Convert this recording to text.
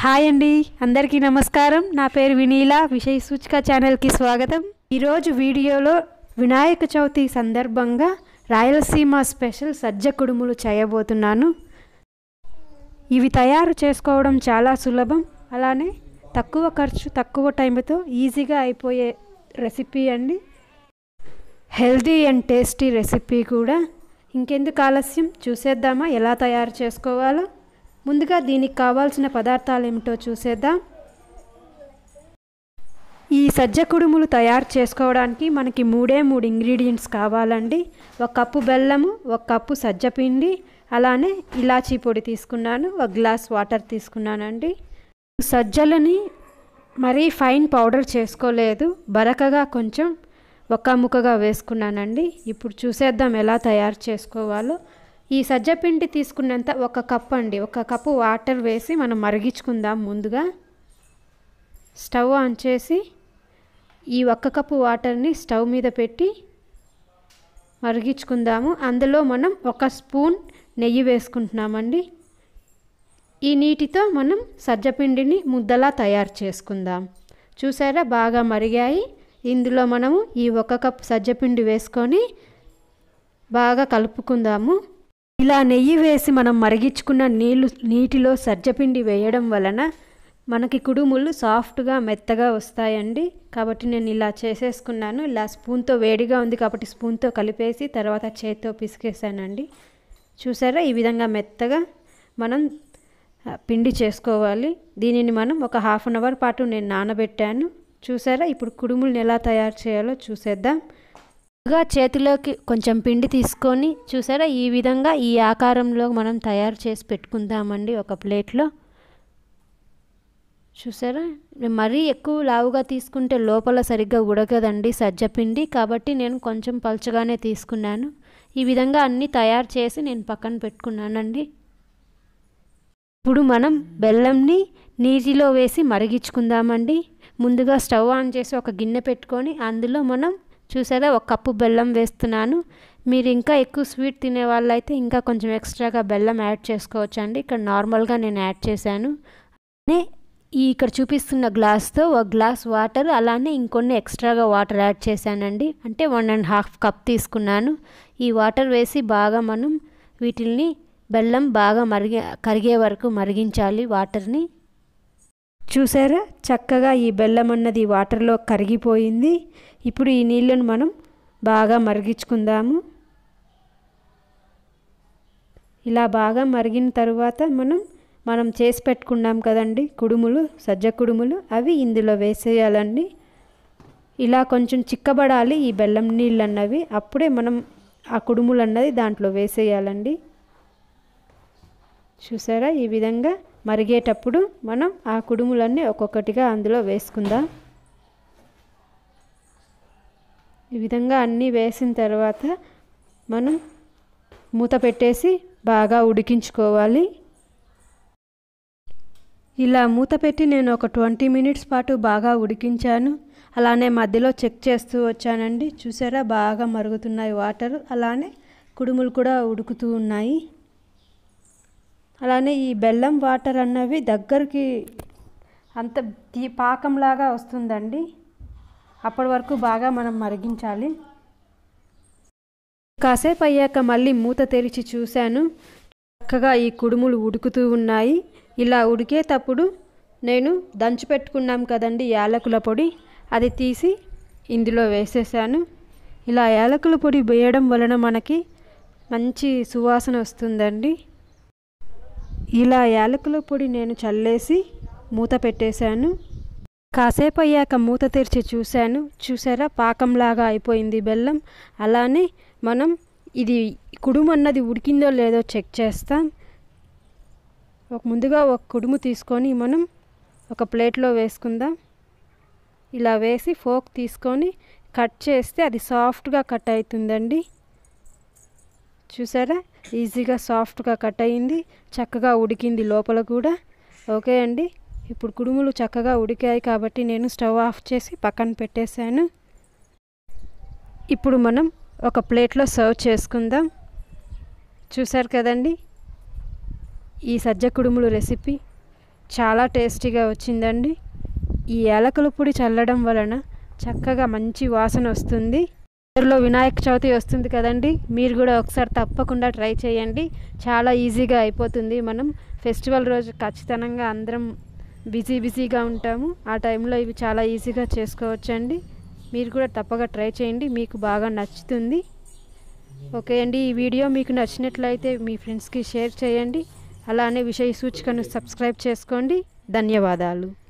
hi అండి అందరికీ నమస్కారం నా పేరు వినీల విషయ సూచిక ఛానల్కి స్వాగతం ఈరోజు వీడియోలో వినాయక చవితి సందర్భంగా రాయలసీమ స్పెషల్ సజ్జ కుడుములు చేయబోతున్నాను ఇవి తయారు చేసుకోవడం చాలా సులభం అలానే తక్కువ ఖర్చు తక్కువ టైంతో ఈజీగా అయిపోయే రెసిపీ అండి హెల్దీ అండ్ టేస్టీ రెసిపీ కూడా ఇంకెందుకు ఆలస్యం చూసేద్దామా ఎలా తయారు చేసుకోవాలో ముందుగా దీనికి కావాల్సిన పదార్థాలు ఏమిటో చూసేద్దాం ఈ సజ్జ కుడుములు తయారు చేసుకోవడానికి మనకి మూడే మూడు ఇంగ్రీడియంట్స్ కావాలండి ఒక కప్పు బెల్లము ఒక కప్పు సజ్జ పిండి అలానే ఇలాచీ పొడి తీసుకున్నాను ఒక గ్లాస్ వాటర్ తీసుకున్నానండి సజ్జలని మరీ ఫైన్ పౌడర్ చేసుకోలేదు బరకగా కొంచెం ఒక్క ముక్కగా వేసుకున్నానండి ఇప్పుడు చూసేద్దాం ఎలా తయారు చేసుకోవాలో ఈ సజ్జపిండి తీసుకున్నంత ఒక కప్ అండి ఒక కప్పు వాటర్ వేసి మనం మరిగించుకుందాం ముందుగా స్టవ్ ఆన్ చేసి ఈ ఒక్క కప్పు వాటర్ని స్టవ్ మీద పెట్టి మరిగించుకుందాము అందులో మనం ఒక స్పూన్ నెయ్యి వేసుకుంటున్నామండి ఈ నీటితో మనం సజ్జపిండిని ముద్దలా తయారు చేసుకుందాం చూసారా బాగా మరిగాయి ఇందులో మనము ఈ ఒక కప్ సజ్జపిండి వేసుకొని బాగా కలుపుకుందాము ఇలా నెయ్యి వేసి మనం మరిగించుకున్న నీళ్ళు నీటిలో సజ్జపిండి వేయడం వలన మనకి కుడుములు సాఫ్ట్గా మెత్తగా వస్తాయండి కాబట్టి నేను ఇలా చేసేసుకున్నాను ఇలా స్పూన్తో వేడిగా ఉంది కాబట్టి స్పూన్తో కలిపేసి తర్వాత చేత్తో పిసికేసానండి చూసారా ఈ విధంగా మెత్తగా మనం పిండి చేసుకోవాలి దీనిని మనం ఒక హాఫ్ అన్ అవర్ పాటు నేను నానబెట్టాను చూసారా ఇప్పుడు కుడుములను ఎలా తయారు చేయాలో చూసేద్దాం ముందుగా చేతిలోకి కొంచెం పిండి తీసుకొని చూసారా ఈ విధంగా ఈ ఆకారంలో మనం తయారు చేసి పెట్టుకుందామండి ఒక ప్లేట్లో చూసారా మరీ ఎక్కువ లావుగా తీసుకుంటే లోపల సరిగ్గా ఉడకదండి సజ్జపిండి కాబట్టి నేను కొంచెం పలుచగానే తీసుకున్నాను ఈ విధంగా అన్నీ తయారు చేసి నేను పక్కన పెట్టుకున్నానండి ఇప్పుడు మనం బెల్లంని నీటిలో వేసి మరిగించుకుందామండి ముందుగా స్టవ్ ఆన్ చేసి ఒక గిన్నె పెట్టుకొని అందులో మనం చూసారా ఒక కప్పు బెల్లం వేస్తున్నాను మీరు ఇంకా ఎక్కువ స్వీట్ తినే వాళ్ళైతే ఇంకా కొంచెం ఎక్స్ట్రాగా బెల్లం యాడ్ చేసుకోవచ్చు అండి ఇక్కడ నార్మల్గా నేను యాడ్ చేశాను ఈ ఇక్కడ చూపిస్తున్న గ్లాస్తో ఒక గ్లాస్ వాటర్ అలానే ఇంకొన్ని ఎక్స్ట్రాగా వాటర్ యాడ్ చేశానండి అంటే వన్ అండ్ హాఫ్ కప్ తీసుకున్నాను ఈ వాటర్ వేసి బాగా మనం వీటిల్ని బెల్లం బాగా మరిగి కరిగే వరకు మరిగించాలి వాటర్ని చూసారా చక్కగా ఈ బెల్లం అన్నది వాటర్లో కరిగిపోయింది ఇప్పుడు ఈ నీళ్ళను మనం బాగా మరిగించుకుందాము ఇలా బాగా మరిగిన తర్వాత మనం మనం చేసి పెట్టుకున్నాం కదండి కుడుములు సజ్జ కుడుములు అవి ఇందులో వేసేయాలండి ఇలా కొంచెం చిక్కబడాలి ఈ బెల్లం నీళ్ళు అన్నవి అప్పుడే మనం ఆ కుడుములు అన్నది దాంట్లో వేసేయాలండి చూసారా ఈ విధంగా మరిగేటప్పుడు మనం ఆ కుడుములన్నీ ఒక్కొక్కటిగా అందులో వేసుకుందాం ఈ విధంగా అన్నీ వేసిన తర్వాత మనం మూత పెట్టేసి బాగా ఉడికించుకోవాలి ఇలా మూత పెట్టి నేను ఒక ట్వంటీ మినిట్స్ పాటు బాగా ఉడికించాను అలానే మధ్యలో చెక్ చేస్తూ వచ్చానండి చూసారా బాగా మరుగుతున్నాయి వాటర్ అలానే కుడుములు కూడా ఉడుకుతూ ఉన్నాయి అలానే ఈ బెల్లం వాటర్ అన్నవి దగ్గరికి అంత తీ పాకంలాగా వస్తుందండి అప్పటి వరకు బాగా మనం మరిగించాలి కాసేపు అయ్యాక మళ్ళీ మూత తెరిచి చూశాను చక్కగా ఈ కుడుములు ఉడుకుతూ ఉన్నాయి ఇలా ఉడికేటప్పుడు నేను దంచి పెట్టుకున్నాం కదండి యాలకుల పొడి అది తీసి ఇందులో వేసేసాను ఇలా యాలకుల పొడి వేయడం వలన మనకి మంచి సువాసన వస్తుందండి ఇలా యాలకుల పొడి నేను చల్లేసి మూత పెట్టేశాను కాసేపు అయ్యాక మూత తెరిచి చూశాను చూసారా పాకంలాగా అయిపోయింది బెల్లం అలానే మనం ఇది కుడుము అన్నది ఉడికిందో లేదో చెక్ చేస్తాం ఒక ముందుగా ఒక కుడుము తీసుకొని మనం ఒక ప్లేట్లో వేసుకుందాం ఇలా వేసి ఫోక్ తీసుకొని కట్ చేస్తే అది సాఫ్ట్గా కట్ అవుతుందండి చూసారా ఈజీగా సాఫ్ట్గా కట్ అయింది చక్కగా ఉడికింది లోపల కూడా ఓకే అండి ఇప్పుడు కుడుములు చక్కగా ఉడికాయి కాబట్టి నేను స్టవ్ ఆఫ్ చేసి పక్కన పెట్టేశాను ఇప్పుడు మనం ఒక ప్లేట్లో సర్వ్ చేసుకుందాం చూసారు కదండి ఈ సజ్జ కుడుములు రెసిపీ చాలా టేస్టీగా వచ్చిందండి ఈ యాలకుల పొడి చల్లడం వలన చక్కగా మంచి వాసన వస్తుంది త్వరలో వినాయక చవితి వస్తుంది కదండి మీరు కూడా ఒకసారి తప్పకుండా ట్రై చేయండి చాలా ఈజీగా అయిపోతుంది మనం ఫెస్టివల్ రోజు ఖచ్చితంగా అందరం బిజీ బిజీగా ఉంటాము ఆ టైంలో ఇవి చాలా ఈజీగా చేసుకోవచ్చండి మీరు కూడా తప్పగా ట్రై చేయండి మీకు బాగా నచ్చుతుంది ఓకే అండి ఈ వీడియో మీకు నచ్చినట్లయితే మీ ఫ్రెండ్స్కి షేర్ చేయండి అలానే విషయ సూచికను సబ్స్క్రైబ్ చేసుకోండి ధన్యవాదాలు